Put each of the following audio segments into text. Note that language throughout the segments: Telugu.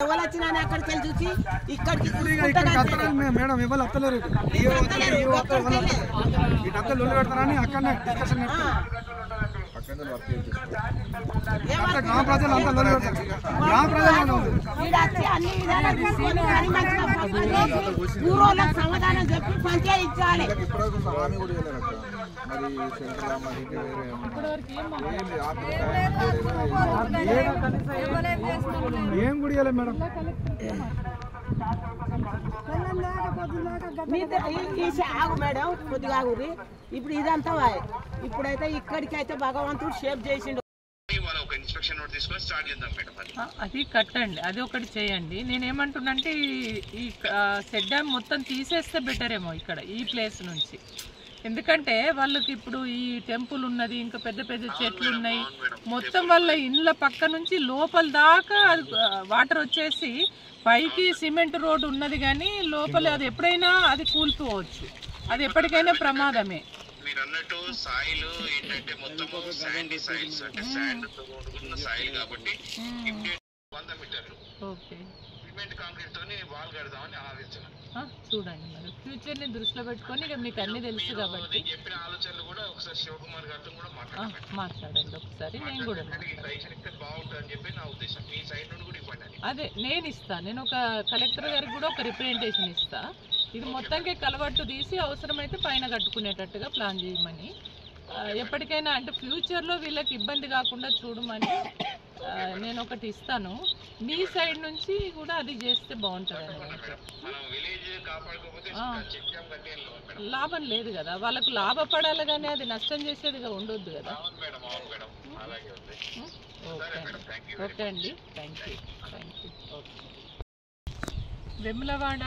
ఎవరు వచ్చినా అని అక్కడికి వెళ్ళి చూసి ఇక్కడికి ఇప్పుడు ఇక ఇక్కడికి వస్తారని మే- మేడం ఎవరు వస్తలేరు ఇటు. ఈ వస్తలేరు, ఈ వస్తలేరు, వాళ్ళు వస్తలేరు. ఇటు అంతా లొల్లి పెడతారని అక్కడనే డిస్కషన్ పెడతారు. అంతా గ్రామ ప్రజలు అంతా లొల్లి పెడతారు గ్రామ ప్రజలు ఉంది ఈడొచ్చి అన్ని విధాలా తీసుకొని మరి మంచిగా పంచాయతీ ఊరోళ్ళకి సమాధానం చెప్పి పంచాయతీ ఇచ్చాలి ఇప్పటివరకు అసలు హామీ కూడా ఇవ్వలేదు అక్క మరి సెంట్రల్ మరి ఇంకా వేరే ఏమన్నా? ఏం లేదు. ఆర్థిక సాయం వేరే ఏం కూడా ఇవ్వలేదు మేడం మీ ద- ఈ- ఈ శా- ఆగు మేడం కొద్దిగా ఆగురి ఇప్పుడు ఇదంతా వాయ్. ఇప్పుడైతే ఇక్కడికైతే భగవంతుడు షేప్ చేసిండు ఇవాళ ఒక ఇన్స్పెక్షన్ నోట్ తీసుకొని స్టార్ట్ చేద్దాం మేడం అది ఆ, అది కట్టండి అది ఒకటి చేయండి నేనేమంటున్నంటే ఈ- ఈ సెట్ డ్యామ్ మొత్తం తీసేస్తే బెటర్ ఏమో ఇక్కడ ఈ ప్లేస్ నుంచి ఎందుకంటే వాళ్ళకి ఇప్పుడు ఈ టెంపుల్ ఉన్నది ఇంకా పెద్ద పెద్ద చెట్లు ఉన్నాయి మొత్తం వాళ్ళ ఇండ్ల పక్క నుంచి లోపల దాకా అది వాటర్ వచ్చేసి పైకి సిమెంట్ రోడ్ ఉన్నది కానీ లోపల అది ఎప్పుడైనా అది కూలిపోవచ్చు అది ఎప్పటికైనా ప్రమాదమే మీరు అన్నట్టు సాయిల్ ఏంటంటే మొత్తం శాండీ సాయిల్స్ అంటే శాండ్ తో ఉన్న సాయిల్ కాబట్టి ఇమ్మీడియట్ వంద మీటర్లు ఓకే సిమెంట్ కాంక్రీట్ తోని వాల్ కడదామని ఆలోచన ఆ, చూడండి మరి ఫ్యూచర్ని దృష్టిలో పెట్టుకొని ఇక మీకు అన్నీ తెలుసు కాబట్టి నేను చెప్పిన ఆలోచనలు కూడా ఒకసారి శివకుమార్ గారితో కూడా ఆ, మాట్లాడాను మాట్లాడండి ఒకసారి నేను కూడా అంటే ఈ సజెషన్ ఇస్తే బాగుంటుంది అని చెప్పి నా ఉద్దేశం మీ సైడ్ నుండి కూడా ఇవ్వండి అని అదే నేను ఇస్తా నేను ఒక కలెక్టర్ గారికి కూడా ఒక రిప్రజెంటేషన్ ఇస్తా ఇది మొత్తంకి కలవట్టు తీసి అవసరమైతే పైన కట్టుకునేటట్టుగా ప్లాన్ చేయమని ఆ, ఎప్పటికైనా అంటే ఫ్యూచర్లో వీళ్ళకి ఇబ్బంది కాకుండా చూడమని ఆ, నేను ఒకటి ఇస్తాను మీ సైడ్ నుంచి కూడా అది చేస్తే బాగుంటుంది మనం విలేజ్ కాపాడుకోకపోతే చెక్ డ్యామ్ కట్టేయాలి మేడం లాభం లేదు కదా వాళ్ళకు లాభపడాలి కానీ అది నష్టం చేసేదిగా ఉండొద్దు కదా అవును మేడం అవును మేడం అలాగే ఉంది ఓకే అండి ఓకే అండి thank you thank you okay Vemulawada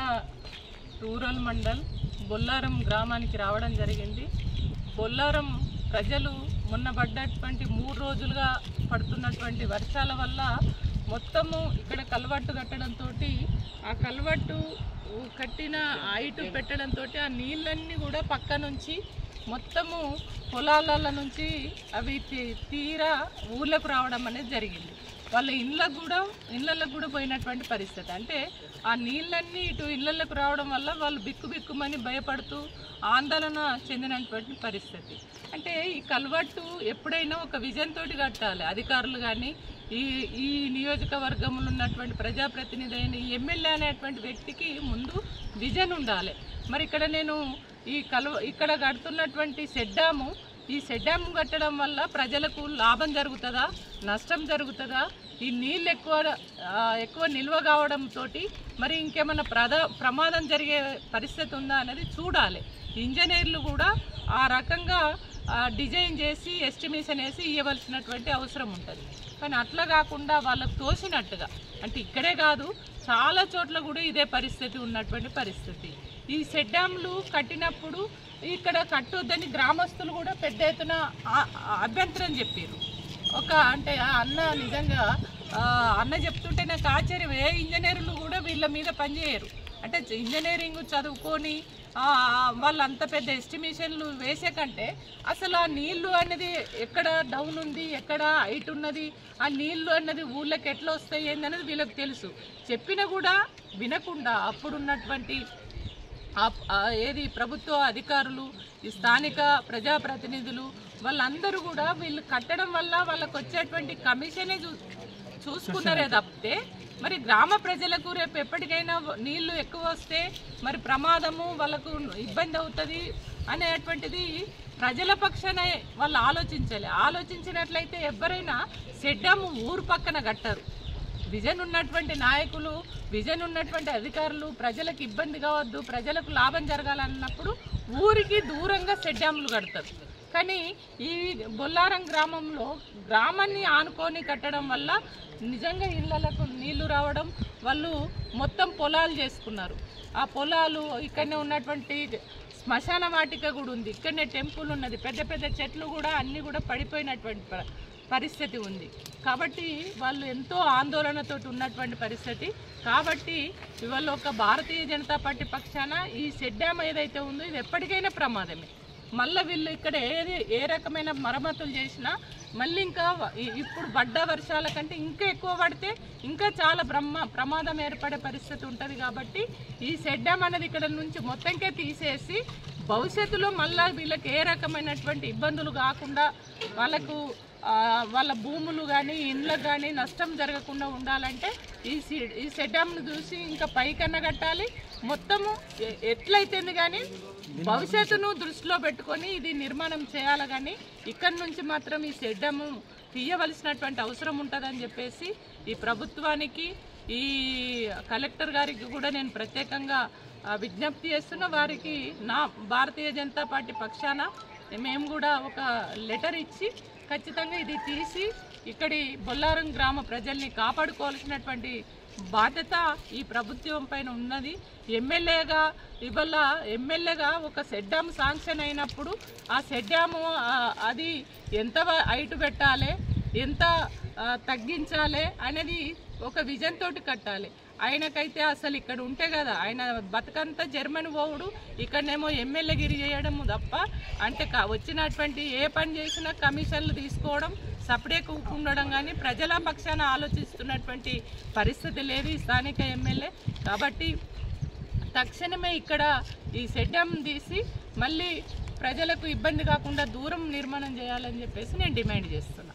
rural mandal Bollaram గ్రామానికి రావడం జరిగింది బొల్లారం ప్రజలు మొన్న పడ్డటువంటి మూడు రోజులుగా పడుతున్నటువంటి వర్షాల వల్ల మొత్తము ఇక్కడ కలవట్టు కట్టడంతో ఆ కలవట్టు కట్టిన హైట్ పెట్టడంతో ఆ నీళ్ళన్నీ కూడా పక్క నుంచి మొత్తము పొలాల నుంచి అవి తీ- తీరా ఊర్లకు రావడం అనేది జరిగింది వాళ్ళ ఇళ్ళకు కూడా ఇళ్ళకు కూడా పోయినటువంటి పరిస్థితి అంటే ఆ నీళ్ళన్నీ ఇటు ఇళ్ళకు రావడం వల్ల వాళ్ళు బిక్కు బిక్కుమని భయపడుతూ ఆందోళన చెందినటువంటి పరిస్థితి అంటే ఈ కల్వట్టు ఎప్పుడైనా ఒక విజన్ తోటి కట్టాలి అధికారులు కానీ ఈ ఈ నియోజకవర్గంలో ఉన్నటువంటి ప్రజాప్రతినిధి అయిన ఈ ఎమ్మెల్యే అనేటువంటి వ్యక్తికి ముందు విజన్ ఉండాలి మరి ఇక్కడ నేను ఈ కలువ ఇక్కడ కడుతున్నటువంటి సెడ్డాము ఈ సెడ్డాము కట్టడం వల్ల ప్రజలకు లాభం జరుగుతుందా నష్టం జరుగుతుందా ఈ నీళ్ళు ఎక్కువ ఆ, ఎక్కువ నిల్వ కావడంతో మరి ఇంకేమైనా ప్రద ప్రమాదం జరిగే పరిస్థితి ఉందా అనేది చూడాలి ఇంజనీర్లు కూడా ఆ రకంగా ఆ, డిజైన్ చేసి ఎస్టిమేషన్ వేసి ఇవ్వవలసినటువంటి అవసరం ఉంటుంది కానీ అట్లా కాకుండా వాళ్ళకు తోసినట్టుగా అంటే ఇక్కడే కాదు చాలా చోట్ల కూడా ఇదే పరిస్థితి ఉన్నటువంటి పరిస్థితి ఈ సెట్ డ్యామ్లు కట్టినప్పుడు ఇక్కడ కట్టొద్దని గ్రామస్తులు కూడా పెద్ద ఎత్తున ఆ- ఆ అభ్యంతరం చెప్పారు ఒక అంటే ఆ అన్న నిజంగా ఆ, అన్న చెప్తుంటే నాకు ఆశ్చర్యం ఏ ఇంజనీర్లు కూడా వీళ్ళ మీద పనిచేయరు అంటే ఇంజనీరింగ్ చదువుకొని ఆ, వాళ్ళు అంత పెద్ద ఎస్టిమేషన్లు వేసే కంటే అసలు ఆ నీళ్లు అనేది ఎక్కడ డౌన్ ఉంది ఎక్కడ హైట్ ఉన్నది ఆ నీళ్లు అన్నది ఊళ్ళకి ఎట్లా వస్తాయి ఏందనేది వీళ్ళకి తెలుసు చెప్పినా కూడా వినకుండా అప్పుడున్నటువంటి ఆ- ఆ ఏది ప్రభుత్వ అధికారులు ఈ స్థానిక ప్రజాప్రతినిధులు వాళ్ళందరూ కూడా వీళ్ళు కట్టడం వల్ల వాళ్ళకు వచ్చేటువంటి కమిషనే చూ చూసుకున్నారే తప్పితే మరి గ్రామ ప్రజలకు రేపు ఎప్పటికైనా నీళ్లు ఎక్కువ వస్తే మరి ప్రమాదము వాళ్ళకు ఇబ్బంది అవుతుంది అనేటువంటిది ప్రజల పక్షాన వాళ్ళు ఆలోచించాలి ఆలోచించినట్లయితే ఎవరైనా సెడ్డము ఊరు పక్కన కట్టరు విజన్ ఉన్నటువంటి నాయకులు విజన్ ఉన్నటువంటి అధికారులు ప్రజలకు ఇబ్బంది కావద్దు ప్రజలకు లాభం జరగాలన్నప్పుడు ఊరికి దూరంగా సెట్ డ్యాములు కడతారు కానీ ఈ బొల్లారం గ్రామంలో గ్రామాన్ని ఆనుకొని కట్టడం వల్ల నిజంగా ఇళ్ళలకు నీళ్లు రావడం వాళ్ళు మొత్తం పొలాలు చేసుకున్నారు ఆ పొలాలు ఇక్కడనే ఉన్నటువంటి శ్మశాన వాటిక కూడా ఉంది ఇక్కడనే టెంపుల్ ఉన్నది పెద్ద పెద్ద చెట్లు కూడా అన్నీ కూడా పడిపోయినటువంటి ప- పరిస్థితి ఉంది కాబట్టి వాళ్ళు ఎంతో ఆందోళనతో ఉన్నటువంటి పరిస్థితి కాబట్టి ఇవాళ ఒక భారతీయ జనతా పార్టీ పక్షాన ఈ సెట్ డ్యామ్ ఏదైతే ఉందో ఇది ఎప్పటికైనా ప్రమాదమే మళ్ళీ వీళ్ళు ఇక్కడ ఏది ఏ రకమైన మరమ్మతులు చేసినా మళ్ళీ ఇంకా వ- ఇ- ఇప్పుడు పడ్డ వర్షాల కంటే ఇంకా ఎక్కువ పడితే ఇంకా చాలా బ్రహ్మ ప్రమాదం ఏర్పడే పరిస్థితి ఉంటుంది కాబట్టి ఈ షెడ్ డ్యామ్ అనేది ఇక్కడ నుంచి మొత్తంకే తీసేసి భవిష్యత్తులో మళ్ళీ వీళ్ళకి ఏ రకమైనటువంటి ఇబ్బందులు కాకుండా వాళ్ళకు ఆ, వాళ్ళ భూములు కానీ ఇండ్లకు కానీ నష్టం జరగకుండా ఉండాలంటే ఈ సి- ఈ సెడ్డామ్ను చూసి ఇంకా పైకన్నా కట్టాలి మొత్తము ఎ- ఎట్లయితేంది కానీ భవిష్యత్తును దృష్టిలో పెట్టుకొని ఇది నిర్మాణం చేయాలి కానీ ఇక్కడి నుంచి మాత్రం ఈ సెడ్డము తీయవలసినటువంటి అవసరం ఉంటుందని చెప్పేసి ఈ ప్రభుత్వానికి ఈ కలెక్టర్ గారికి కూడా నేను ప్రత్యేకంగా ఆ, విజ్ఞప్తి చేస్తున్న వారికి నా భారతీయ జనతా పార్టీ పక్షాన మేము కూడా ఒక లెటర్ ఇచ్చి ఖచ్చితంగా ఇది తీసి ఇక్కడి బొల్లారం గ్రామ ప్రజల్ని కాపాడుకోవాల్సినటువంటి బాధ్యత ఈ ప్రభుత్వం పైన ఉన్నది ఎమ్మెల్యేగా ఇవాళ ఎమ్మెల్యేగా ఒక సెడ్ డ్యామ్ శాంక్షన్ అయినప్పుడు ఆ సెడ్ డ్యామ్ ఆ, అది ఎంత వ- హైట్ పెట్టాలి ఎంత ఆ, తగ్గించాలి అనేది ఒక విజన్ తోటి కట్టాలి ఆయనకైతే అసలు ఇక్కడ ఉంటే కదా ఆయన బతుకంతా జర్మనీ పోవుడు ఇక్కడనేమో ఎమ్మెల్యే గిరి చేయడం తప్ప అంటే క- వచ్చినటువంటి ఏ పని చేసినా కమిషన్లు తీసుకోవడం సపడే ఉండడం కానీ ప్రజల పక్షాన ఆలోచిస్తున్నటువంటి పరిస్థితి లేదు ఈ స్థానిక ఎమ్మెల్యే కాబట్టి తక్షణమే ఇక్కడ ఈ సెడ్డం తీసి మళ్ళీ ప్రజలకు ఇబ్బంది కాకుండా దూరం నిర్మాణం చేయాలని చెప్పేసి నేను డిమాండ్ చేస్తున్నాను